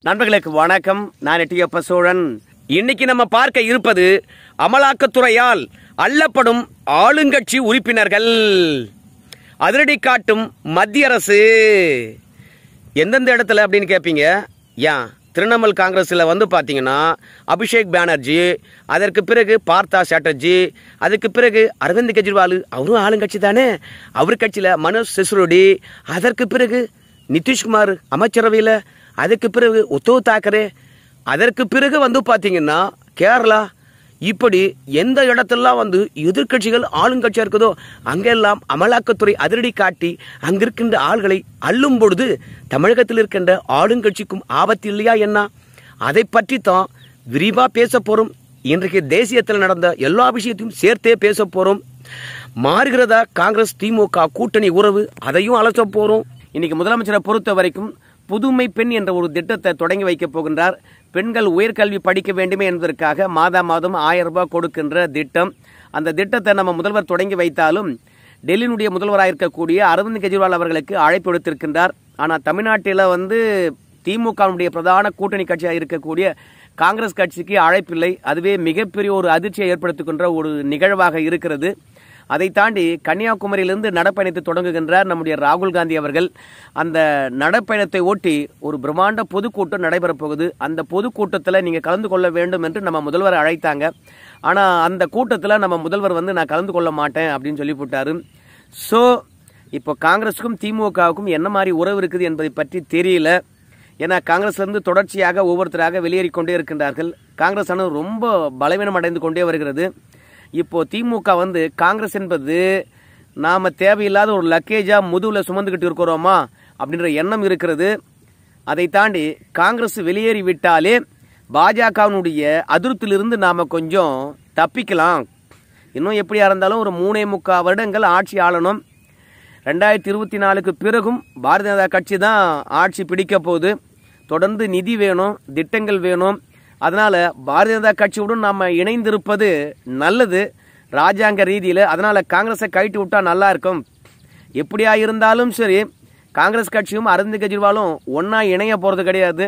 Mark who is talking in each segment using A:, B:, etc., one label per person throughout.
A: நண்பர்களுக்கு வணக்கம் நான் எட்டியப்ப சோழன் இன்னைக்கு நம்ம பார்க்க இருப்பது அமலாக்கத்துறையால் அள்ளப்படும் ஆளுங்கட்சி உறுப்பினர்கள் அதிரடி காட்டும் மத்திய அரசு எந்தெந்த இடத்துல அப்படின்னு கேட்பீங்க ஏன் திரிணாமுல் காங்கிரஸில் வந்து பார்த்தீங்கன்னா அபிஷேக் பானர்ஜி அதற்கு பிறகு பார்த்தா சாட்டர்ஜி அதுக்கு பிறகு அரவிந்த் கெஜ்ரிவால் அவரும் ஆளுங்கட்சி தானே அவர் கட்சியில் மனோஜ் சிசுரோடி அதற்கு பிறகு நிதிஷ்குமார் அமைச்சரவையில் அதுக்கு பிறகு உத்தவ் தாக்கரே அதற்கு பிறகு வந்து பார்த்தீங்கன்னா கேரளா இப்படி எந்த இடத்தெல்லாம் வந்து எதிர்க்கட்சிகள் ஆளுங்கட்சியா இருக்குதோ அங்கெல்லாம் அமலாக்கத்துறை அதிரடி காட்டி அங்கிருக்கின்ற ஆள்களை அள்ளும் பொழுது தமிழகத்தில் இருக்கின்ற ஆளுங்கட்சிக்கும் ஆபத்து இல்லையா என்ன அதை பற்றி தான் விரிவா பேச போறோம் இன்றைக்கு தேசியத்தில் நடந்த எல்லா விஷயத்தையும் சேர்த்தே பேச போறோம் மாறுகிறதா காங்கிரஸ் திமுக கூட்டணி உறவு அதையும் அலச போறோம் இன்னைக்கு முதலமைச்சரை பொறுத்த வரைக்கும் புதுமை பெண் என்ற ஒரு திட்டத்தை தொடங்கி வைக்கப் போகின்றார் பெண்கள் உயர்கல்வி படிக்க வேண்டுமே என்பதற்காக மாதா மாதம் ஆயிரம் ரூபாய் கொடுக்கின்ற திட்டம் அந்த திட்டத்தை நம்ம முதல்வர் தொடங்கி வைத்தாலும் டெல்லியினுடைய முதல்வராக இருக்கக்கூடிய அரவிந்த் கெஜ்ரிவால் அவர்களுக்கு அழைப்பு விடுத்திருக்கின்றார் ஆனால் தமிழ்நாட்டில் வந்து திமுகவுடைய பிரதான கூட்டணி கட்சியாக இருக்கக்கூடிய காங்கிரஸ் கட்சிக்கு அழைப்பில்லை அதுவே மிகப்பெரிய ஒரு அதிர்ச்சியை ஏற்படுத்துகின்ற ஒரு நிகழ்வாக இருக்கிறது அதை தாண்டி கன்னியாகுமரியிலிருந்து நடப்பயணத்தை தொடங்குகின்றார் நம்முடைய ராகுல் காந்தி அவர்கள் அந்த நடப்பயணத்தை ஒட்டி ஒரு பிரம்மாண்ட பொதுக்கூட்டம் நடைபெறப் போகுது அந்த பொதுக்கூட்டத்தில் நீங்கள் கலந்து கொள்ள வேண்டும் என்று நம்ம முதல்வர் அழைத்தாங்க ஆனால் அந்த கூட்டத்தில் நம்ம முதல்வர் வந்து நான் கலந்து கொள்ள மாட்டேன் அப்படின்னு சொல்லி போட்டாரு ஸோ இப்போ காங்கிரஸுக்கும் திமுகவுக்கும் என்ன மாதிரி உறவு இருக்குது என்பதை பற்றி தெரியல ஏன்னா காங்கிரஸ்லேருந்து தொடர்ச்சியாக ஒவ்வொருத்தராக வெளியேறிக் கொண்டே இருக்கின்றார்கள் காங்கிரஸ் அணு ரொம்ப பலவீனம் அடைந்து கொண்டே வருகிறது இப்போ திமுக வந்து காங்கிரஸ் என்பது நாம தேவையில்லாத ஒரு லக்கேஜா முதுகுல சுமந்துக்கிட்டு இருக்கிறோமா அப்படின்ற எண்ணம் இருக்கிறது அதை தாண்டி காங்கிரஸ் வெளியேறி விட்டாலே பாஜகவினுடைய அதிருப்தியிலிருந்து நாம கொஞ்சம் தப்பிக்கலாம் இன்னும் எப்படியா இருந்தாலும் ஒரு மூணே முக்கால் வருடங்கள் ஆட்சி ஆளணும் ரெண்டாயிரத்தி இருபத்தி நாலுக்கு பிறகும் பாரதிய ஜனதா கட்சி தான் ஆட்சி பிடிக்க போகுது தொடர்ந்து நிதி வேணும் திட்டங்கள் வேணும் அதனால பாரதிய ஜனதா கட்சியுடன் நாம இணைந்திருப்பது நல்லது ராஜாங்க ரீதியில் அதனால காங்கிரஸை கைட்டு விட்டா நல்லா இருக்கும் எப்படியா இருந்தாலும் சரி காங்கிரஸ் கட்சியும் அரவிந்த் கெஜ்ரிவாலும் ஒன்னா இணைய போறது கிடையாது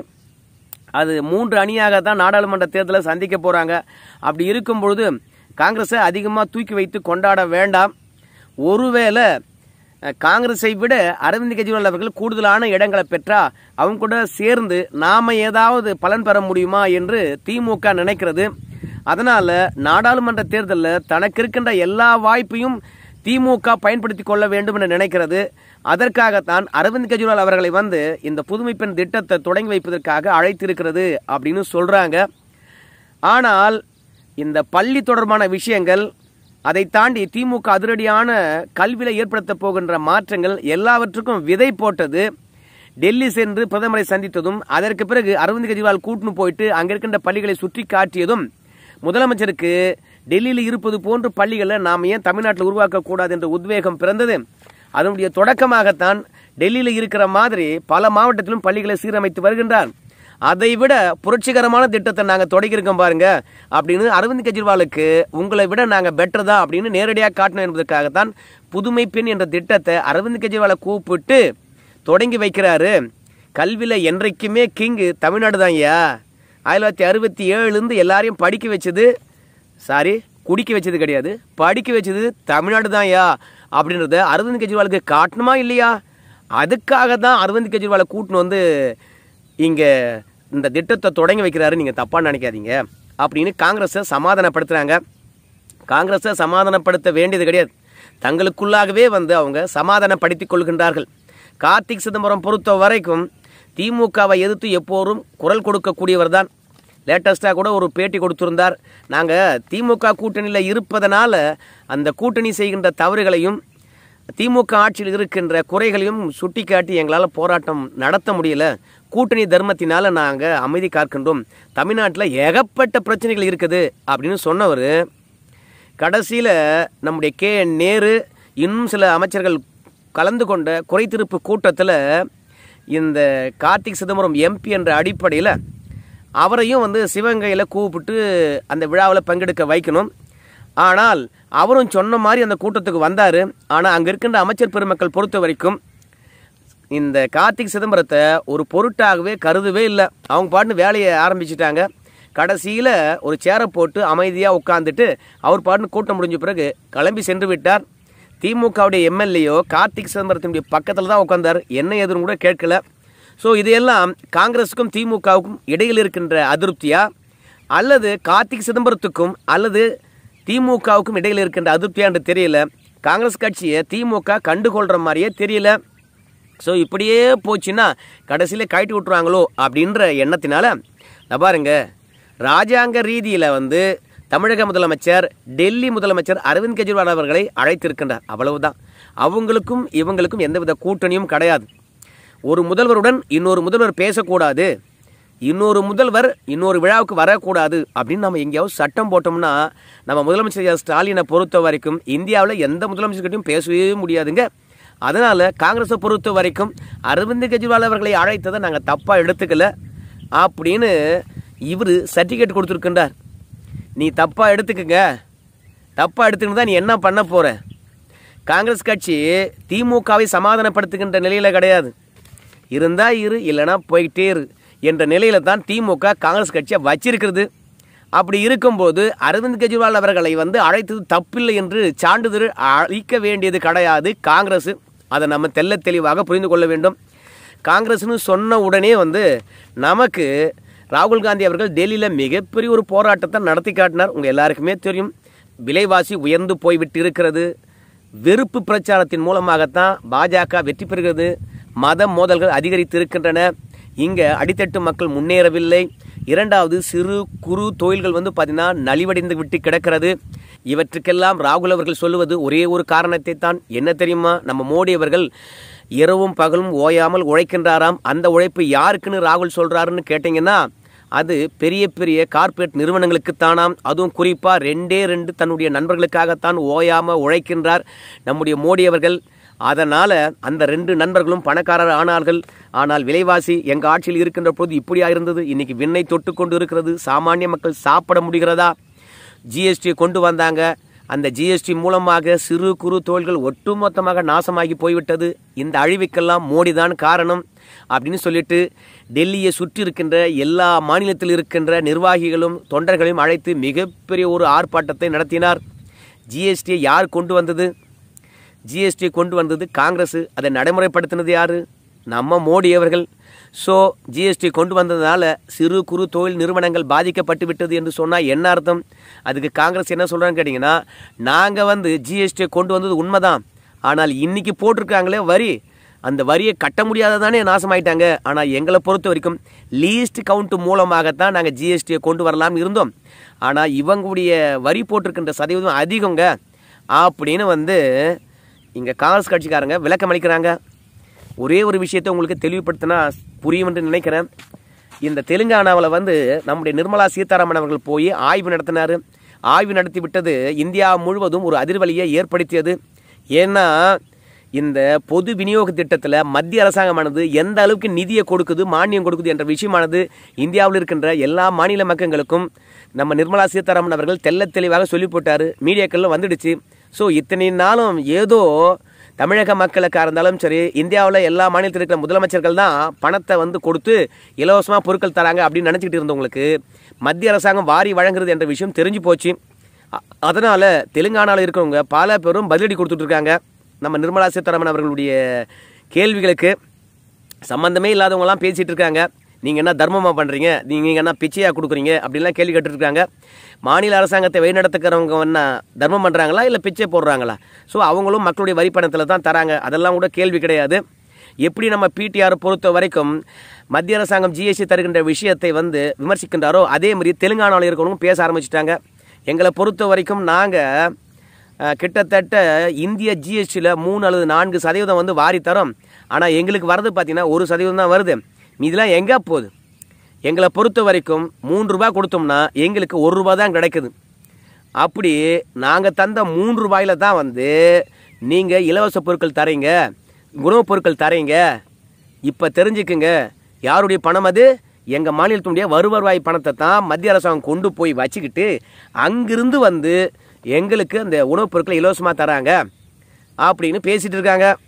A: அது மூன்று அணியாக தான் நாடாளுமன்ற தேர்தலை சந்திக்க போறாங்க அப்படி இருக்கும் பொழுது காங்கிரஸை அதிகமாக தூக்கி வைத்து கொண்டாட வேண்டாம் ஒருவேளை அஹ், காங்கிரஸை விட அரவிந்த் கெஜ்ரிவால் அவர்கள் கூடுதலான இடங்களை பெற்றா அவங்க கூட சேர்ந்து நாம ஏதாவது பலன் பெற முடியுமா என்று திமுக நினைக்கிறது அதனால நாடாளுமன்ற தேர்தலில் தனக்கு இருக்கின்ற எல்லா வாய்ப்பையும் திமுக பயன்படுத்தி கொள்ள வேண்டும் என நினைக்கிறது அதற்காகத்தான் அரவிந்த் கெஜ்ரிவால் அவர்களை வந்து இந்த புதுமை பெண் திட்டத்தை தொடங்கி வைப்பதற்காக அழைத்திருக்கிறது அப்படின்னு சொல்றாங்க ஆனால் இந்த பள்ளி தொடர்பான விஷயங்கள் அதை தாண்டி திமுக அதிரடியான கல்வியில ஏற்படுத்த போகின்ற மாற்றங்கள் எல்லாவற்றுக்கும் விதை போட்டது டெல்லி சென்று பிரதமரை சந்தித்ததும் அதற்கு பிறகு அரவிந்த் கெஜ்ரிவால் கூட்டுன்னு போயிட்டு அங்க இருக்கின்ற பள்ளிகளை சுற்றி காட்டியதும் முதலமைச்சருக்கு டெல்லியில் இருப்பது போன்ற பள்ளிகளை நாம் ஏன் தமிழ்நாட்டில் உருவாக்க கூடாது என்ற உத்வேகம் பிறந்தது அதனுடைய தொடக்கமாகத்தான் டெல்லியில் இருக்கிற மாதிரி பல மாவட்டத்திலும் பள்ளிகளை சீரமைத்து வருகின்றார் அதை விட புரட்சிகரமான திட்டத்தை நாங்க தொடங்கியிருக்கோம் பாருங்க அப்படின்னு அரவிந்த் கெஜ்ரிவாலுக்கு உங்களை விட நாங்க பெட்டர் தான் அப்படின்னு நேரடியாக காட்டணும் என்பதற்காகத்தான் புதுமை பெண் என்ற திட்டத்தை அரவிந்த் கெஜ்ரிவாலை கூப்பிட்டு தொடங்கி வைக்கிறாரு கல்வியில என்றைக்குமே கிங்கு தமிழ்நாடு தான் ஐயா ஆயிரத்தி தொள்ளாயிரத்தி அறுபத்தி ஏழுலேருந்து எல்லாரையும் படிக்க வச்சது சாரி குடிக்க வச்சது கிடையாது படிக்க வச்சது தமிழ்நாடு தான் ஐயா அப்படின்றத அரவிந்த் கெஜ்ரிவாலுக்கு காட்டணுமா இல்லையா அதுக்காக தான் அரவிந்த் கெஜ்ரிவாலை கூட்டின்னு வந்து இங்கே இந்த திட்டத்தை தொடங்கி வைக்கிறாரு நீங்கள் தப்பாக நினைக்காதீங்க அப்படின்னு காங்கிரஸை சமாதானப்படுத்துகிறாங்க காங்கிரஸை சமாதானப்படுத்த வேண்டியது கிடையாது தங்களுக்குள்ளாகவே வந்து அவங்க சமாதானப்படுத்திக் கொள்கின்றார்கள் கார்த்திக் சிதம்பரம் பொறுத்த வரைக்கும் திமுகவை எதிர்த்து எப்போதும் குரல் கொடுக்கக்கூடியவர் தான் லேட்டஸ்ட்டாக கூட ஒரு பேட்டி கொடுத்திருந்தார் நாங்கள் திமுக கூட்டணியில் இருப்பதனால அந்த கூட்டணி செய்கின்ற தவறுகளையும் திமுக ஆட்சியில் இருக்கின்ற குறைகளையும் சுட்டிக்காட்டி எங்களால் போராட்டம் நடத்த முடியல கூட்டணி தர்மத்தினால நாங்கள் அமைதி காக்கின்றோம் தமிழ்நாட்டில் ஏகப்பட்ட பிரச்சனைகள் இருக்குது அப்படின்னு சொன்னவர் கடைசியில் நம்முடைய கே என் நேரு இன்னும் சில அமைச்சர்கள் கலந்து கொண்ட குறைத்திருப்பு கூட்டத்தில் இந்த கார்த்திக் சிதம்பரம் எம்பி என்ற அடிப்படையில் அவரையும் வந்து சிவகங்கையில் கூப்பிட்டு அந்த விழாவில் பங்கெடுக்க வைக்கணும் ஆனால் அவரும் சொன்ன மாதிரி அந்த கூட்டத்துக்கு வந்தார் ஆனால் அங்கே இருக்கின்ற அமைச்சர் பெருமக்கள் பொறுத்த வரைக்கும் இந்த கார்த்திக் சிதம்பரத்தை ஒரு பொருட்டாகவே கருதவே இல்லை அவங்க பாட்டுன்னு வேலையை ஆரம்பிச்சிட்டாங்க கடைசியில் ஒரு சேரை போட்டு அமைதியாக உட்காந்துட்டு அவர் பாட்டுன்னு கூட்டம் முடிஞ்ச பிறகு கிளம்பி சென்று விட்டார் திமுகவுடைய எம்எல்ஏயோ கார்த்திக் சிதம்பரத்தினுடைய பக்கத்தில் தான் உட்காந்தார் என்ன எதுன்னு கூட கேட்கல ஸோ இதையெல்லாம் காங்கிரஸுக்கும் திமுகவுக்கும் இடையில் இருக்கின்ற அதிருப்தியா அல்லது கார்த்திக் சிதம்பரத்துக்கும் அல்லது திமுகவுக்கும் இடையில் இருக்கின்ற அதிருப்தியான்னு தெரியல காங்கிரஸ் கட்சியை திமுக கண்டுகொள்கிற மாதிரியே தெரியல ஸோ இப்படியே போச்சுன்னா கடைசியில் கழட்டி விட்டுருவாங்களோ அப்படின்ற எண்ணத்தினால நான் பாருங்க ராஜாங்க ரீதியில் வந்து தமிழக முதலமைச்சர் டெல்லி முதலமைச்சர் அரவிந்த் கெஜ்ரிவால் அவர்களை அழைத்திருக்கின்றார் அவ்வளவுதான் அவங்களுக்கும் இவங்களுக்கும் எந்தவித கூட்டணியும் கிடையாது ஒரு முதல்வருடன் இன்னொரு முதல்வர் பேசக்கூடாது இன்னொரு முதல்வர் இன்னொரு விழாவுக்கு வரக்கூடாது அப்படின்னு நம்ம எங்கேயாவது சட்டம் போட்டோம்னா நம்ம முதலமைச்சர் ஐயா ஸ்டாலினை பொறுத்த வரைக்கும் இந்தியாவில் எந்த முதலமைச்சர்கிட்டையும் பேசவே முடியாதுங்க அதனால் காங்கிரஸை பொறுத்த வரைக்கும் அரவிந்த் கெஜ்ரிவால் அவர்களை அழைத்ததை நாங்கள் தப்பாக எடுத்துக்கல அப்படின்னு இவர் சர்டிஃபிகேட் கொடுத்துருக்கின்றார் நீ தப்பாக எடுத்துக்கங்க தப்பாக எடுத்துக்கிட்டு தான் நீ என்ன பண்ண போற காங்கிரஸ் கட்சி திமுகவை சமாதானப்படுத்துகின்ற நிலையில கிடையாது இருந்தா இரு இல்லைனா போயிட்டே இரு என்ற நிலையில தான் திமுக காங்கிரஸ் கட்சியை வச்சிருக்கிறது அப்படி இருக்கும்போது அரவிந்த் கெஜ்ரிவால் அவர்களை வந்து அழைத்தது தப்பில்லை என்று சான்றிதழ் அளிக்க வேண்டியது கிடையாது காங்கிரஸ் அதை நம்ம தெள்ள தெளிவாக புரிந்து கொள்ள வேண்டும் காங்கிரஸ்னு சொன்ன உடனே வந்து நமக்கு ராகுல் காந்தி அவர்கள் டெல்லியில் மிகப்பெரிய ஒரு போராட்டத்தை நடத்தி காட்டினார் உங்கள் எல்லாருக்குமே தெரியும் விலைவாசி உயர்ந்து போய்விட்டு இருக்கிறது வெறுப்பு பிரச்சாரத்தின் மூலமாகத்தான் பாஜக வெற்றி பெறுகிறது மத மோதல்கள் அதிகரித்து இருக்கின்றன இங்கே அடித்தட்டு மக்கள் முன்னேறவில்லை இரண்டாவது சிறு குறு தொழில்கள் வந்து பார்த்தீங்கன்னா நலிவடைந்து விட்டு கிடக்கிறது இவற்றுக்கெல்லாம் ராகுல் அவர்கள் சொல்லுவது ஒரே ஒரு காரணத்தை தான் என்ன தெரியுமா நம்ம மோடி அவர்கள் இரவும் பகலும் ஓயாமல் உழைக்கின்றாராம் அந்த உழைப்பு யாருக்குன்னு ராகுல் சொல்றாருன்னு கேட்டிங்கன்னா அது பெரிய பெரிய கார்ப்பரேட் நிறுவனங்களுக்கு தானாம் அதுவும் குறிப்பாக ரெண்டே ரெண்டு தன்னுடைய நண்பர்களுக்காகத்தான் ஓயாமல் உழைக்கின்றார் நம்முடைய மோடி அவர்கள் அதனால் அந்த ரெண்டு நண்பர்களும் பணக்காரர் ஆனார்கள் ஆனால் விலைவாசி எங்கள் ஆட்சியில் இருக்கின்ற போது இப்படியா இருந்தது இன்னைக்கு விண்ணை தொட்டு கொண்டு இருக்கிறது சாமானிய மக்கள் சாப்பிட முடிகிறதா ஜிஎஸ்டி கொண்டு வந்தாங்க அந்த ஜிஎஸ்டி மூலமாக சிறு குறு தொழில்கள் ஒட்டுமொத்தமாக நாசமாகி போய்விட்டது இந்த அழிவுக்கெல்லாம் மோடி தான் காரணம் அப்படின்னு சொல்லிட்டு டெல்லியை சுற்றி இருக்கின்ற எல்லா மாநிலத்தில் இருக்கின்ற நிர்வாகிகளும் தொண்டர்களையும் அழைத்து மிகப்பெரிய ஒரு ஆர்ப்பாட்டத்தை நடத்தினார் ஜிஎஸ்டியை யார் கொண்டு வந்தது ஜிஎஸ்டி கொண்டு வந்தது காங்கிரஸ் அதை நடைமுறைப்படுத்தினது யாரு நம்ம மோடி அவர்கள் ஸோ ஜிஎஸ்டி கொண்டு வந்ததுனால சிறு குறு தொழில் நிறுவனங்கள் பாதிக்கப்பட்டு விட்டது என்று சொன்னால் என்ன அர்த்தம் அதுக்கு காங்கிரஸ் என்ன சொல்கிறான்னு கேட்டிங்கன்னா நாங்கள் வந்து ஜிஎஸ்டியை கொண்டு வந்தது உண்மைதான் ஆனால் இன்னைக்கு போட்டிருக்காங்களே வரி அந்த வரியை கட்ட முடியாததானே நாசமாயிட்டாங்க ஆனால் எங்களை பொறுத்த வரைக்கும் லீஸ்ட் கவுண்ட் மூலமாகத்தான் நாங்கள் ஜிஎஸ்டியை கொண்டு வரலாம்னு இருந்தோம் ஆனால் இவங்களுடைய வரி போட்டிருக்கின்ற சதவீதம் அதிகங்க அப்படின்னு வந்து இங்கே காங்கிரஸ் கட்சிக்காரங்க விளக்கம் அளிக்கிறாங்க ஒரே ஒரு விஷயத்தை உங்களுக்கு தெளிவுபடுத்தினா புரியும் என்று நினைக்கிறேன் இந்த தெலுங்கானாவில் வந்து நம்முடைய நிர்மலா சீதாராமன் அவர்கள் போய் ஆய்வு நடத்தினார் ஆய்வு நடத்தி விட்டது இந்தியா முழுவதும் ஒரு அதிர்வலியை ஏற்படுத்தியது ஏன்னா இந்த பொது விநியோக திட்டத்தில் மத்திய அரசாங்கமானது எந்த அளவுக்கு நிதியை கொடுக்குது மானியம் கொடுக்குது என்ற விஷயமானது இந்தியாவில் இருக்கின்ற எல்லா மாநில மக்களுக்கும் நம்ம நிர்மலா சீதாராமன் அவர்கள் தெள்ளத் தெளிவாக சொல்லி போட்டார் மீடியாக்களில் வந்துடுச்சு ஸோ இத்தனை நாளும் ஏதோ தமிழக மக்களுக்காக இருந்தாலும் சரி இந்தியாவில் எல்லா மாநிலத்தில் இருக்கிற முதலமைச்சர்கள் தான் பணத்தை வந்து கொடுத்து இலவசமாக பொருட்கள் தராங்க அப்படின்னு நினச்சிக்கிட்டு இருந்தவங்களுக்கு மத்திய அரசாங்கம் வாரி வழங்குறது என்ற விஷயம் தெரிஞ்சு போச்சு அ- அதனால தெலுங்கானாவில் இருக்கிறவங்க பல பேரும் பதிலடி கொடுத்துட்டு இருக்காங்க நம்ம நிர்மலா சீதாராமன் அவர்களுடைய கேள்விகளுக்கு சம்பந்தமே இல்லாதவங்கலாம் பேசிட்டு இருக்காங்க நீங்கள் என்ன தர்மமாக பண்ணுறீங்க நீங்கள் என்ன பிச்சையாக கொடுக்குறீங்க அப்படின்லாம் கேள்வி கேட்டுட்டு இருக்காங்க மாநில அரசாங்கத்தை வழிநடத்துக்கிறவங்க என்ன தர்மம் பண்ணுறாங்களா இல்லை பிச்சை போடுறாங்களா ஸோ அவங்களும் மக்களுடைய வரி பணத்தில் தான் தராங்க அதெல்லாம் கூட கேள்வி கிடையாது எப்படி நம்ம பிடிஆர் பொறுத்த வரைக்கும் மத்திய அரசாங்கம் ஜிஎஸ்டி தருகின்ற விஷயத்தை வந்து விமர்சிக்கின்றாரோ அதே மாதிரி தெலுங்கானாவில் இருக்கிறவங்க பேச ஆரம்பிச்சிட்டாங்க எங்களை பொறுத்த வரைக்கும் நாங்கள் அஹ் கிட்டத்தட்ட இந்திய ஜிஎஸ்டியில் மூணு அல்லது நான்கு சதவீதம் வந்து வாரி தரோம் ஆனால் எங்களுக்கு வரது பார்த்தீங்கன்னா ஒரு சதவீதம் தான் வருது இதெல்லாம் எங்கே போகுது எங்களை பொறுத்த வரைக்கும் மூன்று ரூபாய் கொடுத்தோம்னா எங்களுக்கு ஒரு ரூபாய் தான் கிடைக்குது அப்படி நாங்கள் தந்த மூன்று ரூபாயில தான் வந்து நீங்கள் இலவச பொருட்கள் தரீங்க உணவுப் பொருட்கள் தரீங்க இப்போ தெரிஞ்சுக்குங்க யாருடைய பணம் அது எங்கள் மாநிலத்தினுடைய வருவாய் பணத்தை தான் மத்திய அரசாங்கம் கொண்டு போய் வச்சுக்கிட்டு அங்கிருந்து வந்து எங்களுக்கு அந்த உணவுப் பொருட்களை இலவசமாக தராங்க அப்படின்னு பேசிட்டு இருக்காங்க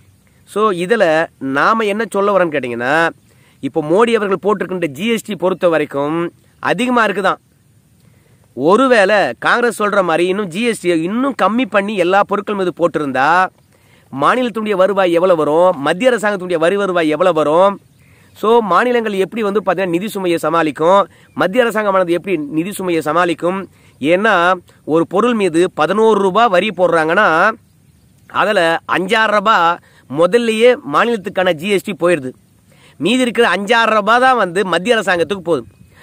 A: ஸோ இதில் நாம் என்ன சொல்ல வரோன்னு கேட்டிங்கன்னா இப்போ மோடி அவர்கள் போட்டிருக்கின்ற ஜிஎஸ்டி பொறுத்த வரைக்கும் அதிகமாக இருக்குதான் ஒருவேளை காங்கிரஸ் சொல்ற மாதிரி இன்னும் ஜிஎஸ்டி இன்னும் கம்மி பண்ணி எல்லா பொருட்கள் மீது போட்டிருந்தா மாநிலத்துடைய வருவாய் எவ்வளவு வரும் மத்திய அரசாங்கத்துடைய வரி வருவாய் எவ்வளவு வரும் ஸோ மாநிலங்கள் எப்படி வந்து பார்த்தீங்கன்னா நிதி சுமையை சமாளிக்கும் மத்திய அரசாங்கமானது எப்படி நிதி சுமையை சமாளிக்கும் ஏன்னா ஒரு பொருள் மீது பதினோரு ரூபாய் வரி போடுறாங்கன்னா அதில் அஞ்சாறு ரூபாய் முதல்லயே மாநிலத்துக்கான ஜிஎஸ்டி போயிடுது மீதி இருக்கிற அஞ்சாறு ரூபாய் தான் வந்து மத்திய அரசாங்கத்துக்கு போகுது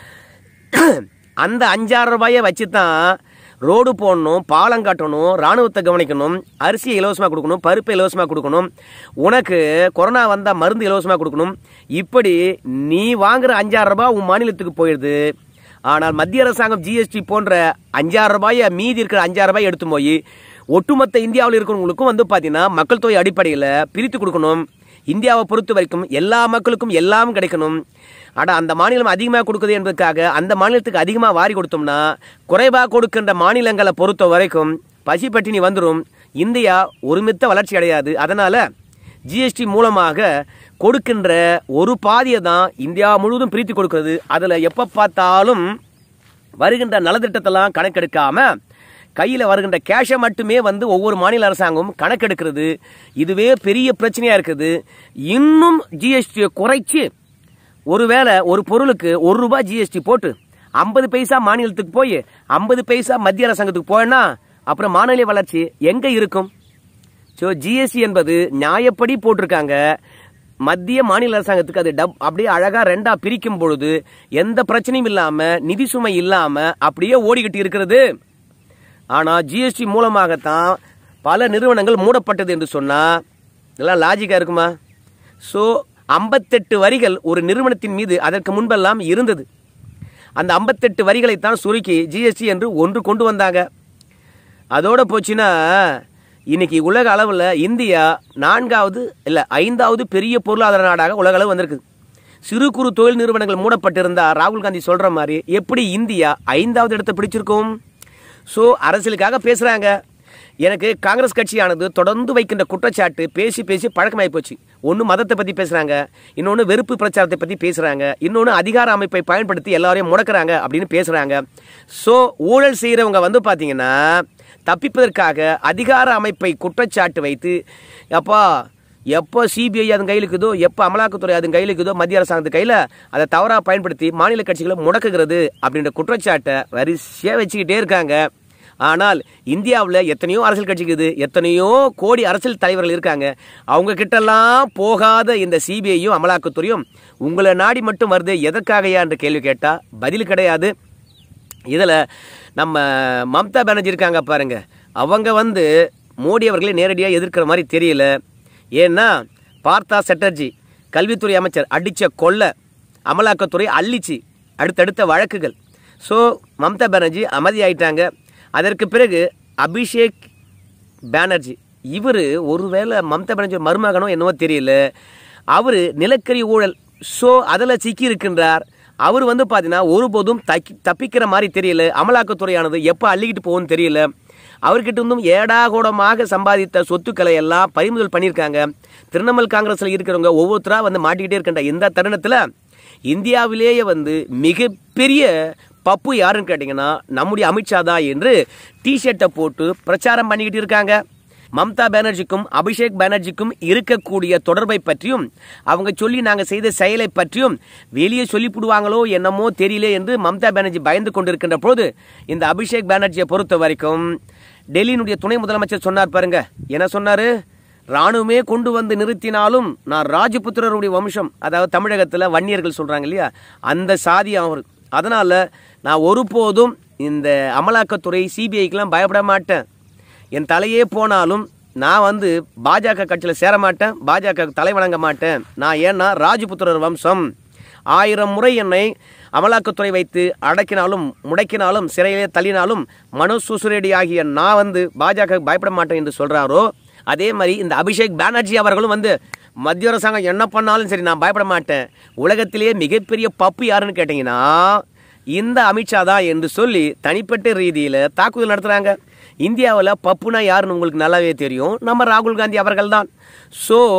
A: அந்த அஞ்சாறு ரூபாயை வச்சு தான் ரோடு போடணும் பாலம் கட்டணும் ராணுவத்தை கவனிக்கணும் அரிசியை இலவசமாக கொடுக்கணும் பருப்பை இலவசமாக கொடுக்கணும் உனக்கு கொரோனா வந்தால் மருந்து இலவசமாக கொடுக்கணும் இப்படி நீ வாங்குற அஞ்சாறு ரூபாய் உன் மாநிலத்துக்கு போயிடுது ஆனால் மத்திய அரசாங்கம் ஜிஎஸ்டி போன்ற அஞ்சாறு ரூபாயை மீதி இருக்கிற அஞ்சாறு ரூபாய் எடுத்து போய் ஒட்டுமொத்த இந்தியாவில் இருக்கிறவங்களுக்கும் வந்து பார்த்தீங்கன்னா மக்கள் தொகை அடிப்படையில் பிரித்து கொடுக்கணும் இந்தியாவை பொறுத்த வரைக்கும் எல்லா மக்களுக்கும் எல்லாம் கிடைக்கணும் ஆனால் அந்த மாநிலம் அதிகமாக கொடுக்குது என்பதற்காக அந்த மாநிலத்துக்கு அதிகமாக வாரி கொடுத்தோம்னா குறைவாக கொடுக்கின்ற மாநிலங்களை பொறுத்த வரைக்கும் பசி பட்டினி வந்துடும் இந்தியா ஒருமித்த வளர்ச்சி அடையாது அதனால ஜிஎஸ்டி மூலமாக கொடுக்கின்ற ஒரு பாதியை தான் இந்தியா முழுவதும் பிரித்து கொடுக்கிறது அதில் எப்போ பார்த்தாலும் வருகின்ற நலத்திட்டத்தெல்லாம் கணக்கெடுக்காம கையில் வருகின்ற கேஷை மட்டுமே வந்து ஒவ்வொரு மாநில அரசாங்கமும் கணக்கெடுக்கிறது இதுவே பெரிய பிரச்சனையாக இருக்குது இன்னும் ஜிஎஸ்டியை குறைச்சி ஒருவேளை ஒரு பொருளுக்கு ஒரு ரூபாய் ஜிஎஸ்டி போட்டு ஐம்பது பைசா மாநிலத்துக்கு போய் ஐம்பது பைசா மத்திய அரசாங்கத்துக்கு போனா அப்புறம் மாநில வளர்ச்சி எங்க இருக்கும் ஸோ ஜிஎஸ்டி என்பது நியாயப்படி போட்டிருக்காங்க மத்திய மாநில அரசாங்கத்துக்கு அது டப் அப்படியே அழகா ரெண்டா பிரிக்கும் பொழுது எந்த பிரச்சனையும் இல்லாம நிதி சுமை இல்லாம அப்படியே ஓடிக்கிட்டு இருக்கிறது ஆனா ஜிஎஸ்டி மூலமாகத்தான் பல நிறுவனங்கள் மூடப்பட்டது என்று சொன்னா இதெல்லாம் லாஜிக்கா இருக்குமா ஸோ ஐம்பத்தெட்டு வரிகள் ஒரு நிறுவனத்தின் மீது அதற்கு முன்பெல்லாம் இருந்தது அந்த ஐம்பத்தெட்டு வரிகளைத்தான் சுருக்கி ஜிஎஸ்டி என்று ஒன்று கொண்டு வந்தாங்க அதோட போச்சுன்னா இன்னைக்கு உலக அளவில் இந்தியா நான்காவது இல்லை ஐந்தாவது பெரிய பொருளாதார நாடாக உலக அளவு வந்திருக்கு சிறு குறு தொழில் நிறுவனங்கள் மூடப்பட்டிருந்தா ராகுல் காந்தி சொல்ற மாதிரி எப்படி இந்தியா ஐந்தாவது இடத்தை பிடிச்சிருக்கும் ஸோ அரசியலுக்காக பேசுறாங்க எனக்கு காங்கிரஸ் கட்சியானது தொடர்ந்து வைக்கின்ற குற்றச்சாட்டு பேசி பேசி பழக்கமாகி போச்சு ஒன்று மதத்தை பற்றி பேசுகிறாங்க இன்னொன்று வெறுப்பு பிரச்சாரத்தை பற்றி பேசுகிறாங்க இன்னொன்று அதிகார அமைப்பை பயன்படுத்தி எல்லாரையும் முடக்கிறாங்க அப்படின்னு பேசுகிறாங்க ஸோ ஊழல் செய்கிறவங்க வந்து பார்த்தீங்கன்னா தப்பிப்பதற்காக அதிகார அமைப்பை குற்றச்சாட்டு வைத்து அப்பா எப்போ சிபிஐ அதன் கையில் இருக்குதோ எப்போ அமலாக்கத்துறை அதன் கையில் இருக்குதோ மத்திய அரசாங்கத்து கையில் அதை தவறாக பயன்படுத்தி மாநில கட்சிகளை முடக்குகிறது அப்படின்ற குற்றச்சாட்டை வரிசையாக வச்சுக்கிட்டே இருக்காங்க ஆனால் இந்தியாவில் எத்தனையோ அரசியல் கட்சி இருக்குது எத்தனையோ கோடி அரசியல் தலைவர்கள் இருக்காங்க அவங்க கிட்டலாம் போகாத இந்த சிபிஐயும் அமலாக்கத்துறையும் உங்களை நாடி மட்டும் வருது எதற்காகயா என்ற கேள்வி கேட்டால் பதில் கிடையாது இதில் நம்ம மம்தா பானர்ஜி இருக்காங்க பாருங்க அவங்க வந்து மோடி அவர்களை நேரடியாக எதிர்க்கிற மாதிரி தெரியல ஏன்னா பார்த்தா செட்டர்ஜி கல்வித்துறை அமைச்சர் அடித்த கொள்ளை அமலாக்கத்துறை அள்ளிச்சு அடுத்தடுத்த வழக்குகள் ஸோ மம்தா பானர்ஜி அமைதியாயிட்டாங்க அதற்கு பிறகு அபிஷேக் பானர்ஜி இவர் ஒருவேளை மம்தா பானர்ஜி மருமகனோ என்னவோ தெரியல அவர் நிலக்கரி ஊழல் ஸோ அதில் சிக்கி இருக்கின்றார் அவர் வந்து பார்த்தீங்கன்னா ஒருபோதும் தக்கி தப்பிக்கிற மாதிரி தெரியல அமலாக்கத்துறையானது எப்போ அள்ளிக்கிட்டு போகும்னு தெரியல அவர்கிட்ட இருந்தும் ஏடாகூடமாக சம்பாதித்த சொத்துக்களை எல்லாம் பறிமுதல் பண்ணியிருக்காங்க திரிணாமுல் காங்கிரஸில் இருக்கிறவங்க ஒவ்வொருத்தரா வந்து மாட்டிக்கிட்டே இருக்கின்ற இந்த தருணத்தில் இந்தியாவிலேயே வந்து மிகப்பெரிய பப்பு யாருன்னு கேட்டிங்கன்னா நம்முடைய அமித்ஷா தான் என்று டிஷர்ட்டை போட்டு பிரச்சாரம் பண்ணிக்கிட்டு இருக்காங்க மம்தா பானர்ஜிக்கும் அபிஷேக் பானர்ஜிக்கும் இருக்கக்கூடிய தொடர்பை பற்றியும் அவங்க சொல்லி நாங்கள் செய்த செயலை பற்றியும் வெளியே சொல்லிவிடுவாங்களோ என்னமோ தெரியல என்று மம்தா பானர்ஜி பயந்து கொண்டிருக்கின்ற போது இந்த அபிஷேக் பானர்ஜியை பொறுத்த வரைக்கும் டெல்லியினுடைய துணை முதலமைச்சர் சொன்னார் பாருங்க என்ன சொன்னாரு ராணுவமே கொண்டு வந்து நிறுத்தினாலும் நான் ராஜபுத்திரருடைய வம்சம் அதாவது தமிழகத்தில் வன்னியர்கள் சொல்றாங்க இல்லையா அந்த சாதி அவர் அதனால நான் ஒருபோதும் இந்த அமலாக்கத்துறை சிபிஐக்கெல்லாம் பயப்பட மாட்டேன் என் தலையே போனாலும் நான் வந்து பாஜக கட்சியில் சேர மாட்டேன் பாஜக தலை வணங்க மாட்டேன் நான் ஏன்னா ராஜபுத்திரர் வம்சம் ஆயிரம் முறை என்னை அமலாக்கத்துறை வைத்து அடக்கினாலும் முடக்கினாலும் சிறையிலே தள்ளினாலும் மனு சுசுரேடி ஆகிய நான் வந்து பாஜக பயப்பட மாட்டேன் என்று சொல்றாரோ அதே மாதிரி இந்த அபிஷேக் பானர்ஜி அவர்களும் வந்து மத்திய அரசாங்கம் என்ன பண்ணாலும் சரி நான் பயப்பட மாட்டேன் உலகத்திலேயே மிகப்பெரிய பப்பு யாருன்னு கேட்டிங்கன்னா இந்த அமித்ஷா தான் என்று சொல்லி தனிப்பட்ட ரீதியில் தாக்குதல் நடத்துகிறாங்க இந்தியாவில் பப்புனா யாருன்னு உங்களுக்கு நல்லாவே தெரியும் நம்ம ராகுல் காந்தி அவர்கள் தான் ஸோ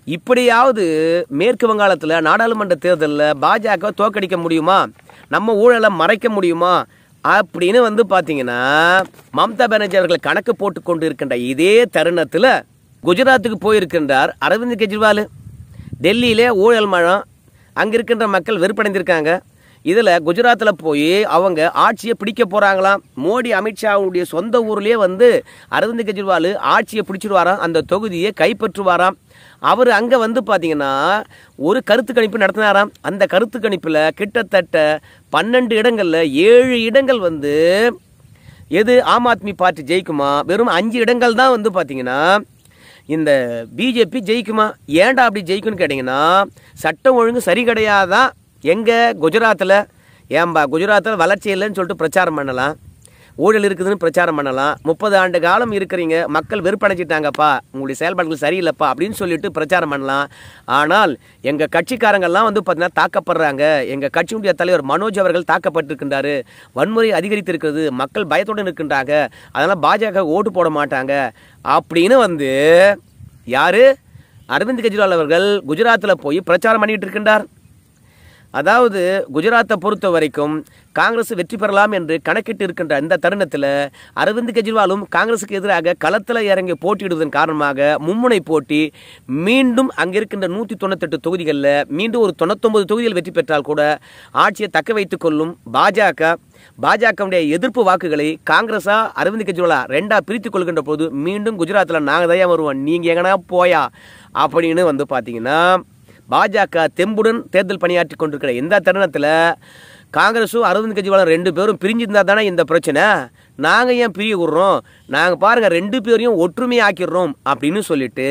A: இப்படியாவது மேற்கு வங்காளத்தில் நாடாளுமன்ற தேர்தலில் பாஜக தோக்கடிக்க முடியுமா நம்ம ஊழலை மறைக்க முடியுமா அப்படின்னு வந்து பார்த்தீங்கன்னா மம்தா பானர்ஜி அவர்கள் கணக்கு போட்டு கொண்டு இருக்கின்ற இதே தருணத்தில் குஜராத்துக்கு போயிருக்கின்றார் அரவிந்த் கெஜ்ரிவால் டெல்லியிலே ஊழல் மழம் அங்கே இருக்கின்ற மக்கள் வெறுப்படைந்திருக்காங்க இதில் குஜராத்தில் போய் அவங்க ஆட்சியை பிடிக்க போகிறாங்களாம் மோடி அமித்ஷாவுடைய சொந்த ஊர்லேயே வந்து அரவிந்த் கெஜ்ரிவால் ஆட்சியை பிடிச்சிருவாராம் அந்த தொகுதியை கைப்பற்றுவாராம் அவர் அங்கே வந்து பார்த்தீங்கன்னா ஒரு கருத்து கணிப்பு நடத்தினாராம் அந்த கருத்து கணிப்பில் கிட்டத்தட்ட பன்னெண்டு இடங்களில் ஏழு இடங்கள் வந்து எது ஆம் ஆத்மி பார்ட்டி ஜெயிக்குமா வெறும் அஞ்சு இடங்கள் தான் வந்து பார்த்தீங்கன்னா இந்த பிஜேபி ஜெயிக்குமா ஏன்டா அப்படி ஜெயிக்கும்னு கேட்டிங்கன்னா சட்டம் ஒழுங்கு சரி கிடையாதான் எங்கே குஜராத்தில் ஏன்பா குஜராத்தில் வளர்ச்சி இல்லைன்னு சொல்லிட்டு பிரச்சாரம் பண்ணலாம் ஊழல் இருக்குதுன்னு பிரச்சாரம் பண்ணலாம் முப்பது ஆண்டு காலம் இருக்கிறீங்க மக்கள் வெறுப்படைஞ்சிட்டாங்கப்பா உங்களுடைய செயல்பாடுகள் சரியில்லைப்பா அப்படின்னு சொல்லிட்டு பிரச்சாரம் பண்ணலாம் ஆனால் எங்கள் கட்சிக்காரங்கெல்லாம் வந்து பார்த்தீங்கன்னா தாக்கப்படுறாங்க எங்கள் கட்சியினுடைய தலைவர் மனோஜ் அவர்கள் தாக்கப்பட்டிருக்கின்றாரு வன்முறை அதிகரித்திருக்கிறது மக்கள் பயத்துடன் இருக்கின்றாங்க அதனால் பாஜக ஓட்டு போட மாட்டாங்க அப்படின்னு வந்து யாரு அரவிந்த் கெஜ்ரிவால் அவர்கள் குஜராத்தில் போய் பிரச்சாரம் பண்ணிட்டு இருக்கின்றார் அதாவது குஜராத்தை பொறுத்த வரைக்கும் காங்கிரஸ் வெற்றி பெறலாம் என்று கணக்கிட்டு இருக்கின்ற இந்த தருணத்தில் அரவிந்த் கெஜ்ரிவாலும் காங்கிரஸுக்கு எதிராக களத்தில் இறங்கி போட்டியிடுவதன் காரணமாக மும்முனை போட்டி மீண்டும் அங்கே இருக்கின்ற நூற்றி தொண்ணூத்தெட்டு தொகுதிகளில் மீண்டும் ஒரு தொண்ணூத்தொன்பது தொகுதிகள் வெற்றி பெற்றால் கூட ஆட்சியை தக்க வைத்துக் கொள்ளும் பாஜக பாஜகவுடைய எதிர்ப்பு வாக்குகளை காங்கிரஸா அரவிந்த் கெஜ்ரிவாலா ரெண்டா பிரித்துக் கொள்கின்ற போது மீண்டும் குஜராத்தில் நாங்கள் தான் வருவோம் நீங்கள் எங்கன்னா போயா அப்படின்னு வந்து பார்த்தீங்கன்னா பாஜக தெம்புடன் தேர்தல் பணியாற்றி கொண்டிருக்கிற இந்த தருணத்தில் காங்கிரஸும் அரவிந்த் கெஜ்ரிவாலும் ரெண்டு பேரும் பிரிஞ்சிருந்தா தானே இந்த பிரச்சனை நாங்கள் ஏன் பிரிய விடுறோம் நாங்கள் பாருங்கள் ரெண்டு பேரையும் ஒற்றுமையை ஆக்கிடுறோம் அப்படின்னு சொல்லிட்டு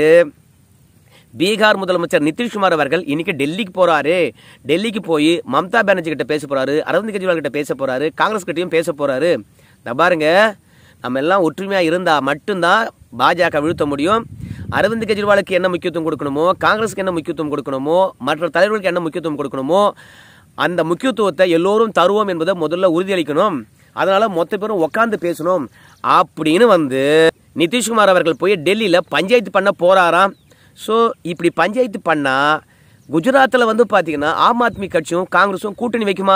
A: பீகார் முதலமைச்சர் நிதிஷ்குமார் அவர்கள் இன்னைக்கு டெல்லிக்கு போறாரு டெல்லிக்கு போய் மம்தா பானர்ஜி கிட்ட பேச போறாரு அரவிந்த் கெஜ்ரிவால் கிட்ட பேச போறாரு காங்கிரஸ் கிட்டயும் பேச போறாரு இந்த பாருங்க நம்ம எல்லாம் ஒற்றுமையா இருந்தா மட்டும்தான் பாஜக வீழ்த்த முடியும் அரவிந்த் கெஜ்ரிவாலுக்கு என்ன முக்கியத்துவம் கொடுக்கணுமோ காங்கிரஸுக்கு என்ன முக்கியத்துவம் கொடுக்கணுமோ மற்ற தலைவர்களுக்கு என்ன முக்கியத்துவம் கொடுக்கணுமோ அந்த முக்கியத்துவத்தை எல்லோரும் தருவோம் என்பதை முதல்ல உறுதியளிக்கணும் அதனால மொத்த பேரும் உட்காந்து பேசணும் அப்படின்னு வந்து நிதிஷ்குமார் அவர்கள் போய் டெல்லியில் பஞ்சாயத்து பண்ண போறாராம் ஸோ இப்படி பஞ்சாயத்து பண்ணா குஜராத்தில் வந்து பார்த்தீங்கன்னா ஆம் ஆத்மி கட்சியும் காங்கிரஸும் கூட்டணி வைக்குமா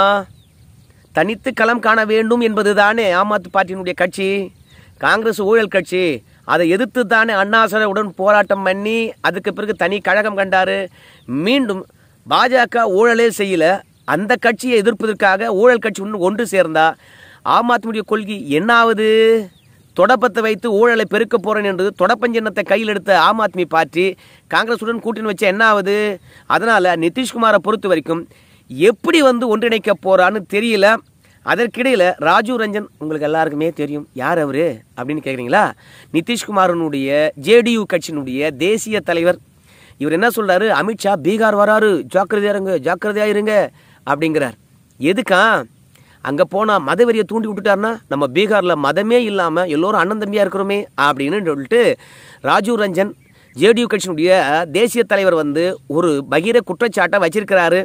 A: தனித்து களம் காண வேண்டும் என்பது தானே ஆம் ஆத்மி பார்ட்டியினுடைய கட்சி காங்கிரஸ் ஊழல் கட்சி அதை எதிர்த்து தானே அண்ணாசரவுடன் போராட்டம் பண்ணி அதுக்கு பிறகு தனி கழகம் கண்டாரு மீண்டும் பாஜக ஊழலே செய்யல அந்த கட்சியை எதிர்ப்பதற்காக ஊழல் கட்சி ஒன்று ஒன்று சேர்ந்தா ஆம் ஆத்மியுடைய கொள்கை என்ன ஆகுது தொடப்பத்தை வைத்து ஊழலை பெருக்க போறேன் என்று தொடப்பஞ்சின்னத்தை கையில் எடுத்த ஆம் ஆத்மி பார்ட்டி காங்கிரசுடன் கூட்டணி வச்சா என்ன ஆகுது அதனால நிதிஷ்குமாரை பொறுத்த வரைக்கும் எப்படி வந்து ஒன்றிணைக்க போறான்னு தெரியல அதற்கிடையில் ராஜீவ் ரஞ்சன் உங்களுக்கு எல்லாருக்குமே தெரியும் யார் அவரு அப்படின்னு கேட்குறீங்களா நிதிஷ்குமாரனுடைய ஜேடியு கட்சியினுடைய தேசிய தலைவர் இவர் என்ன சொல்றாரு அமித்ஷா பீகார் வராரு ஜாக்கிரதையா இருங்க ஜாக்கிரதையா இருங்க அப்படிங்கிறார் எதுக்கா அங்கே போனால் மதவெறியை தூண்டி விட்டுட்டாருன்னா நம்ம பீகாரில் மதமே இல்லாமல் எல்லோரும் அண்ணன் தம்பியாக இருக்கிறோமே அப்படின்னு சொல்லிட்டு ராஜீவ் ரஞ்சன் ஜேடியு கட்சியினுடைய தேசிய தலைவர் வந்து ஒரு பகீர குற்றச்சாட்டை வச்சிருக்கிறாரு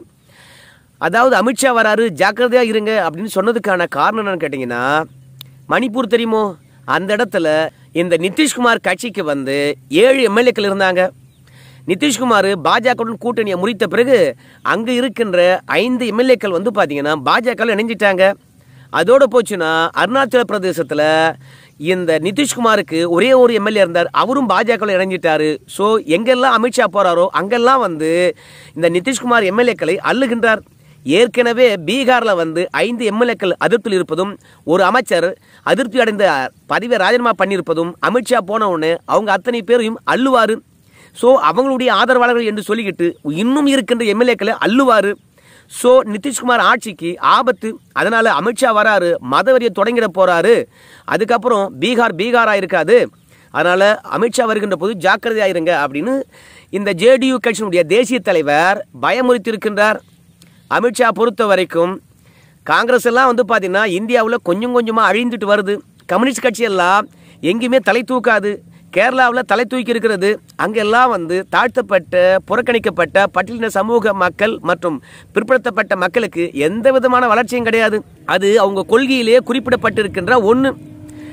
A: அதாவது அமித்ஷா வராரு ஜாக்கிரதையா இருங்க அப்படின்னு சொன்னதுக்கான காரணம் என்னன்னு கேட்டிங்கன்னா மணிப்பூர் தெரியுமோ அந்த இடத்துல இந்த நிதிஷ்குமார் கட்சிக்கு வந்து ஏழு எம்எல்ஏக்கள் இருந்தாங்க நிதிஷ்குமார் பாஜகவுடன் கூட்டணியை முறித்த பிறகு அங்கே இருக்கின்ற ஐந்து எம்எல்ஏக்கள் வந்து பார்த்தீங்கன்னா பாஜகவில் இணைஞ்சிட்டாங்க அதோட போச்சுன்னா அருணாச்சல பிரதேசத்தில் இந்த நிதிஷ்குமாருக்கு ஒரே ஒரு எம்எல்ஏ இருந்தார் அவரும் பாஜகவில் இணைஞ்சிட்டாரு ஸோ எங்கெல்லாம் அமித்ஷா போறாரோ அங்கெல்லாம் வந்து இந்த நிதிஷ்குமார் எம்எல்ஏக்களை அள்ளுகின்றார் ஏற்கனவே பீகாரில் வந்து ஐந்து எம்எல்ஏக்கள் அதிருப்தியில் இருப்பதும் ஒரு அமைச்சர் அதிருப்தி அடைந்த பதவியை ராஜினாமா பண்ணியிருப்பதும் அமித்ஷா போன உடனே அவங்க அத்தனை பேரையும் அள்ளுவாரு ஸோ அவங்களுடைய ஆதரவாளர்கள் என்று சொல்லிக்கிட்டு இன்னும் இருக்கின்ற எம்எல்ஏக்களை அள்ளுவாரு ஸோ நிதிஷ்குமார் ஆட்சிக்கு ஆபத்து அதனால அமித்ஷா வராரு மதவெறியை தொடங்கிட போறாரு அதுக்கப்புறம் பீகார் பீகாரா இருக்காது அதனால அமித்ஷா வருகின்ற போது ஜாக்கிரதையா இருங்க அப்படின்னு இந்த ஜேடியு கட்சியினுடைய தேசிய தலைவர் பயமுறுத்தியிருக்கின்றார் அமித்ஷா பொறுத்த வரைக்கும் காங்கிரஸ் எல்லாம் வந்து பார்த்தீங்கன்னா இந்தியாவில் கொஞ்சம் கொஞ்சமாக அழிந்துட்டு வருது கம்யூனிஸ்ட் கட்சி எல்லாம் எங்கேயுமே தலை தூக்காது கேரளாவில் தலை தூக்கி இருக்கிறது அங்கெல்லாம் வந்து தாழ்த்தப்பட்ட புறக்கணிக்கப்பட்ட பட்டியலின சமூக மக்கள் மற்றும் பிற்படுத்தப்பட்ட மக்களுக்கு எந்த விதமான வளர்ச்சியும் கிடையாது அது அவங்க கொள்கையிலேயே குறிப்பிடப்பட்டிருக்கின்ற ஒன்று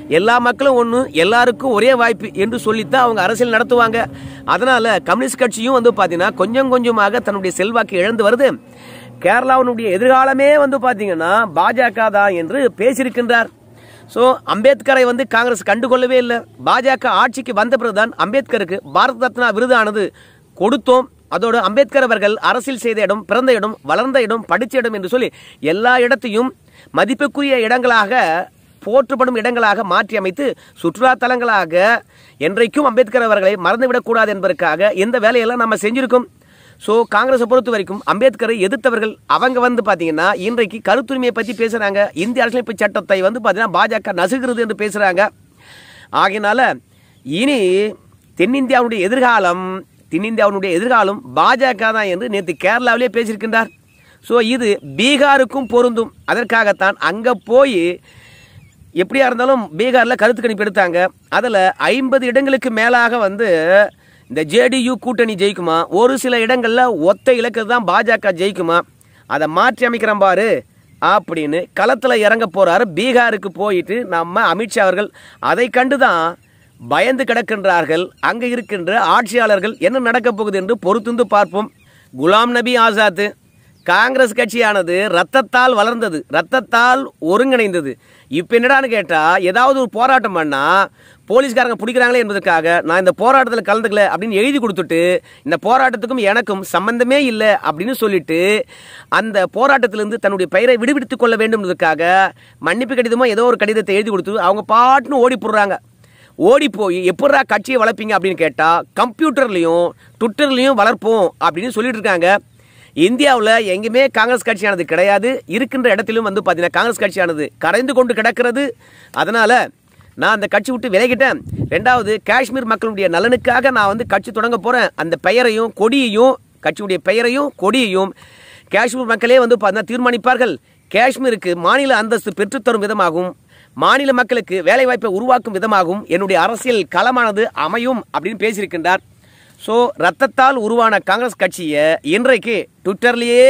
A: எல்லா மக்களும் ஒன்று எல்லாருக்கும் ஒரே வாய்ப்பு என்று சொல்லித்தான் அவங்க அரசியல் நடத்துவாங்க அதனால கம்யூனிஸ்ட் கட்சியும் வந்து பார்த்தீங்கன்னா கொஞ்சம் கொஞ்சமாக தன்னுடைய செல்வாக்கு இழந்து வருது கேரளாவினுடைய எதிர்காலமே வந்து பார்த்தீங்கன்னா பாஜக தான் என்று பேசியிருக்கின்றார் ஸோ அம்பேத்கரை வந்து காங்கிரஸ் கண்டுகொள்ளவே இல்லை பாஜக ஆட்சிக்கு வந்த பிறகுதான் அம்பேத்கருக்கு பாரத் ரத்னா விருதானது கொடுத்தோம் அதோடு அம்பேத்கர் அவர்கள் அரசியல் செய்த இடம் பிறந்த இடம் வளர்ந்த இடம் படித்த இடம் என்று சொல்லி எல்லா இடத்தையும் மதிப்புக்குரிய இடங்களாக போற்றப்படும் இடங்களாக மாற்றி அமைத்து சுற்றுலா தலங்களாக என்றைக்கும் அம்பேத்கர் அவர்களை மறந்துவிடக்கூடாது என்பதற்காக இந்த வேலையெல்லாம் நம்ம செஞ்சிருக்கோம் ஸோ காங்கிரஸை பொறுத்த வரைக்கும் அம்பேத்கரை எதிர்த்தவர்கள் அவங்க வந்து பார்த்தீங்கன்னா இன்றைக்கு கருத்துரிமையை பற்றி பேசுகிறாங்க இந்திய அரசியலமைப்பு சட்டத்தை வந்து பார்த்தீங்கன்னா பாஜக நசுகிறது என்று பேசுகிறாங்க ஆகையினால இனி தென்னிந்தியாவுடைய எதிர்காலம் தென்னிந்தியாவுடைய எதிர்காலம் பாஜக தான் என்று நேற்று கேரளாவிலே பேசியிருக்கின்றார் ஸோ இது பீகாருக்கும் பொருந்தும் அதற்காகத்தான் அங்கே போய் எப்படியா இருந்தாலும் பீகாரில் கருத்து கணிப்பு எடுத்தாங்க அதில் ஐம்பது இடங்களுக்கு மேலாக வந்து இந்த ஜேடியு கூட்டணி ஜெயிக்குமா ஒரு சில இடங்களில் ஒத்த இலக்கு தான் பாஜக ஜெயிக்குமா அதை மாற்றி அமைக்கிறோம் பாரு அப்படின்னு களத்தில் இறங்க போறாரு பீகாருக்கு போயிட்டு நம்ம அமித்ஷா அவர்கள் அதை கண்டு தான் பயந்து கிடக்கின்றார்கள் அங்கே இருக்கின்ற ஆட்சியாளர்கள் என்ன நடக்கப் போகுது என்று பொறுத்திருந்து பார்ப்போம் குலாம் நபி ஆசாத் காங்கிரஸ் கட்சியானது ரத்தத்தால் வளர்ந்தது ரத்தத்தால் ஒருங்கிணைந்தது இப்போ என்னடான்னு கேட்டா ஏதாவது ஒரு போராட்டம் பண்ணா போலீஸ்காரங்க பிடிக்கிறாங்களே என்பதற்காக நான் இந்த போராட்டத்தில் கலந்துக்கல அப்படின்னு எழுதி கொடுத்துட்டு இந்த போராட்டத்துக்கும் எனக்கும் சம்பந்தமே இல்லை அப்படின்னு சொல்லிட்டு அந்த போராட்டத்திலிருந்து தன்னுடைய பெயரை விடுவித்துக் கொள்ள வேண்டும் என்பதற்காக மன்னிப்பு கடிதமோ ஏதோ ஒரு கடிதத்தை எழுதி கொடுத்து அவங்க பாட்டுன்னு ஓடி போடுறாங்க ஓடி போய் எப்படா கட்சியை வளர்ப்பீங்க அப்படின்னு கேட்டா கம்ப்யூட்டர்லையும் ட்விட்டர்லையும் வளர்ப்போம் அப்படின்னு சொல்லிட்டு இருக்காங்க இந்தியாவில் எங்கேயுமே காங்கிரஸ் கட்சியானது கிடையாது இருக்கின்ற இடத்திலும் வந்து பார்த்தீங்கன்னா காங்கிரஸ் கட்சியானது கரைந்து கொண்டு கிடக்கிறது அதனால நான் அந்த கட்சி விட்டு விலகிட்டேன் ரெண்டாவது காஷ்மீர் மக்களுடைய நலனுக்காக நான் வந்து கட்சி தொடங்க போறேன் அந்த பெயரையும் கொடியையும் கட்சியுடைய பெயரையும் கொடியையும் காஷ்மீர் மக்களே வந்து பார்த்தீங்கன்னா தீர்மானிப்பார்கள் காஷ்மீருக்கு மாநில அந்தஸ்து பெற்றுத்தரும் விதமாகவும் மாநில மக்களுக்கு வேலைவாய்ப்பை உருவாக்கும் விதமாகவும் என்னுடைய அரசியல் களமானது அமையும் அப்படின்னு பேசியிருக்கின்றார் ஸோ ரத்தத்தால் உருவான காங்கிரஸ் கட்சியை இன்றைக்கு ட்விட்டர்லேயே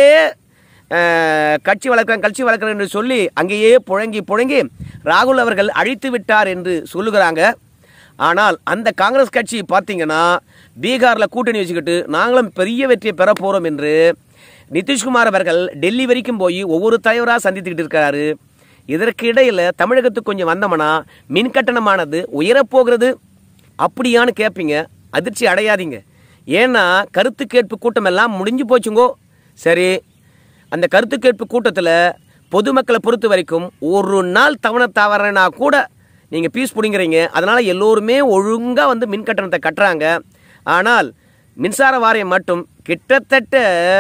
A: அஹ், கட்சி வளர்க்கிறேன் கட்சி வளர்க்கிறேன் என்று சொல்லி அங்கேயே புழங்கி புழங்கி ராகுல் அவர்கள் அழித்து விட்டார் என்று சொல்லுகிறாங்க ஆனால் அந்த காங்கிரஸ் கட்சி பார்த்தீங்கன்னா பீகாரில் கூட்டணி வச்சுக்கிட்டு நாங்களும் பெரிய வெற்றியை பெற போகிறோம் என்று நிதிஷ்குமார் அவர்கள் டெல்லி வரைக்கும் போய் ஒவ்வொரு தலைவராக சந்தித்துக்கிட்டு இருக்காரு இதற்கு இடையில தமிழகத்துக்கு கொஞ்சம் வந்தோம்னா மின் கட்டணமானது உயரப்போகிறது அப்படியான்னு கேட்பீங்க அதிர்ச்சி அடையாதீங்க ஏன்னா கருத்து கேட்பு கூட்டம் எல்லாம் முடிஞ்சு போச்சுங்கோ சரி அந்த கருத்து கேட்பு கூட்டத்தில் பொதுமக்களை பொறுத்த வரைக்கும் ஒரு நாள் தவணை தவறனா கூட நீங்கள் பீஸ் பிடிங்கிறீங்க அதனால் எல்லோருமே ஒழுங்காக வந்து மின் கட்டணத்தை கட்டுறாங்க ஆனால் மின்சார வாரியம் மட்டும் கிட்டத்தட்ட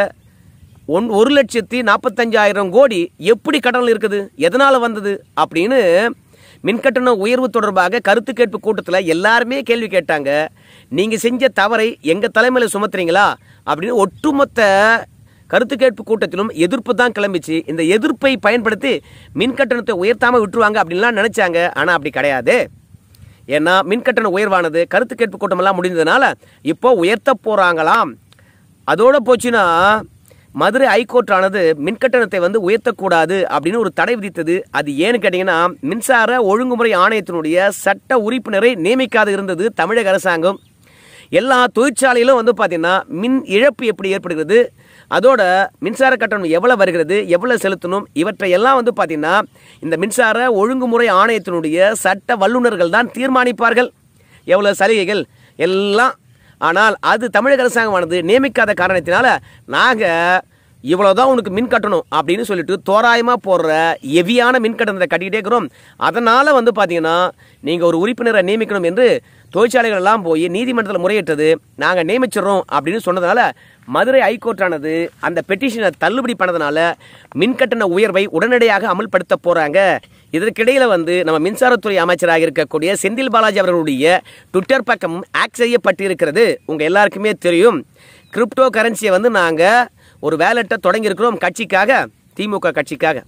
A: ஒன் ஒரு லட்சத்தி நாற்பத்தஞ்சாயிரம் கோடி எப்படி கட்டணம் இருக்குது எதனால் வந்தது அப்படின்னு மின்கட்டண உயர்வு தொடர்பாக கருத்து கேட்பு கூட்டத்தில் எல்லாருமே கேள்வி கேட்டாங்க நீங்கள் செஞ்ச தவறை எங்கள் தலைமையில் சுமத்துறீங்களா அப்படின்னு ஒட்டுமொத்த கருத்து கேட்பு கூட்டத்திலும் எதிர்ப்பு தான் கிளம்பிச்சு இந்த எதிர்ப்பை பயன்படுத்தி மின் கட்டணத்தை உயர்த்தாமல் விட்டுருவாங்க அப்படின்லாம் நினச்சாங்க ஆனால் அப்படி கிடையாது ஏன்னா மின்கட்டண உயர்வானது கருத்து கேட்பு கூட்டமெல்லாம் முடிந்ததுனால இப்போ உயர்த்த போகிறாங்களாம் அதோட போச்சுன்னா மதுரை ஹைகோர்ட் ஆனது மின்கட்டணத்தை வந்து உயர்த்தக்கூடாது அப்படின்னு ஒரு தடை விதித்தது அது ஏன்னு கேட்டிங்கன்னா மின்சார ஒழுங்குமுறை ஆணையத்தினுடைய சட்ட உறுப்பினரை நியமிக்காது இருந்தது தமிழக அரசாங்கம் எல்லா தொழிற்சாலையிலும் வந்து பார்த்தீங்கன்னா மின் இழப்பு எப்படி ஏற்படுகிறது அதோட மின்சார கட்டணம் எவ்வளவு வருகிறது எவ்வளவு செலுத்தணும் இவற்றை எல்லாம் வந்து பார்த்தீங்கன்னா இந்த மின்சார ஒழுங்குமுறை ஆணையத்தினுடைய சட்ட வல்லுநர்கள் தான் தீர்மானிப்பார்கள் எவ்வளவு சலுகைகள் எல்லாம் ஆனால் அது தமிழக அரசாங்கமானது நியமிக்காத காரணத்தினால நாங்கள் இவ்வளவுதான் உனக்கு மின் கட்டணும் அப்படின்னு சொல்லிட்டு தோராயமாக போடுற எவியான மின் கட்டணத்தை கட்டிக்கிட்டே இருக்கிறோம் அதனால் வந்து பார்த்தீங்கன்னா நீங்கள் ஒரு உறுப்பினரை நியமிக்கணும் என்று தொழிற்சாலைகள் எல்லாம் போய் நீதிமன்றத்தில் முறையிட்டது நாங்கள் நியமிச்சிடுறோம் அப்படின்னு சொன்னதுனால மதுரை ஹைகோர்ட்டானது அந்த பெட்டிஷனை தள்ளுபடி பண்ணதுனால மின்கட்டண உயர்வை உடனடியாக அமல்படுத்த போறாங்க இதற்கிடையில வந்து நம்ம மின்சாரத்துறை அமைச்சராக இருக்கக்கூடிய செந்தில் பாலாஜி அவர்களுடைய ட்விட்டர் பக்கம் ஆக்ட் செய்யப்பட்டிருக்கிறது உங்க எல்லாருக்குமே தெரியும் கிரிப்டோ கரன்சியை வந்து நாங்க ஒரு வேலெட்டை தொடங்கியிருக்கிறோம் கட்சிக்காக திமுக கட்சிக்காக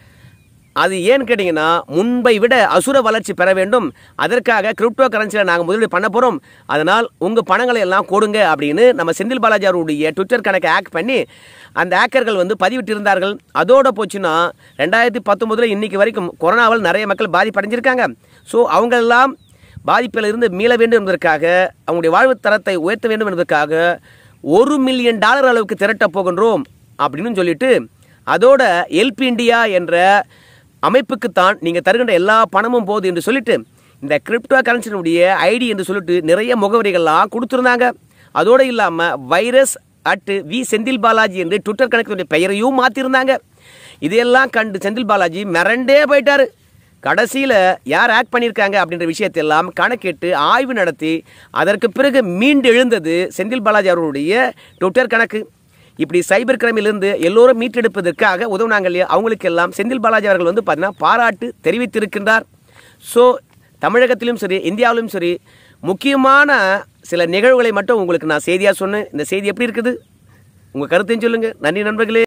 A: அது ஏன்னு கேட்டிங்கன்னா முன்பை விட அசுர வளர்ச்சி பெற வேண்டும் அதற்காக கிரிப்டோ கரன்சியில் நாங்கள் முதலீடு பண்ண போகிறோம் அதனால் உங்கள் பணங்களை எல்லாம் கொடுங்க அப்படின்னு நம்ம செந்தில் பாலாஜி அவருடைய ட்விட்டர் கணக்கை ஆக்ட் பண்ணி அந்த ஹேக்கர்கள் வந்து பதிவிட்டிருந்தார்கள் அதோட போச்சுன்னா ரெண்டாயிரத்தி பத்தொம்போதில் இன்னைக்கு வரைக்கும் கொரோனாவால் நிறைய மக்கள் பாதிப்படைஞ்சிருக்காங்க ஸோ அவங்களெல்லாம் பாதிப்பில் இருந்து மீள வேண்டும் என்பதற்காக அவங்களுடைய வாழ்வு தரத்தை உயர்த்த வேண்டும் என்பதற்காக ஒரு மில்லியன் டாலர் அளவுக்கு திரட்டப் போகின்றோம் அப்படின்னு சொல்லிட்டு அதோட எல்பி இந்தியா என்ற அமைப்புக்குத்தான் நீங்கள் தருகின்ற எல்லா பணமும் போகுது என்று சொல்லிட்டு இந்த கிரிப்டோ கரன்சியினுடைய ஐடி என்று சொல்லிட்டு நிறைய முகவரிகள்லாம் கொடுத்துருந்தாங்க அதோடு இல்லாமல் virus at V Senthil Balaji என்று ட்விட்டர் கணக்கினுடைய பெயரையும் மாற்றிருந்தாங்க இதையெல்லாம் கண்டு செந்தில் பாலாஜி மிரண்டே போயிட்டாரு கடைசியில் யார் ஆக்ட் பண்ணியிருக்காங்க அப்படின்ற விஷயத்தெல்லாம் கணக்கிட்டு ஆய்வு நடத்தி அதற்கு பிறகு மீண்டு எழுந்தது செந்தில் பாலாஜி அவர்களுடைய ட்விட்டர் கணக்கு இப்படி சைபர் கிரைமிலிருந்து எல்லோரும் மீட்டெடுப்பதற்காக உதவுனாங்க இல்லையா அவங்களுக்கெல்லாம் செந்தில் பாலாஜி அவர்கள் வந்து பார்த்தீங்கன்னா பாராட்டு தெரிவித்திருக்கின்றார் ஸோ தமிழகத்திலும் சரி இந்தியாவிலும் சரி முக்கியமான சில நிகழ்வுகளை மட்டும் உங்களுக்கு நான் செய்தியாக சொன்னேன் இந்த செய்தி எப்படி இருக்குது உங்கள் கருத்தையும் சொல்லுங்கள் நன்றி நண்பர்களே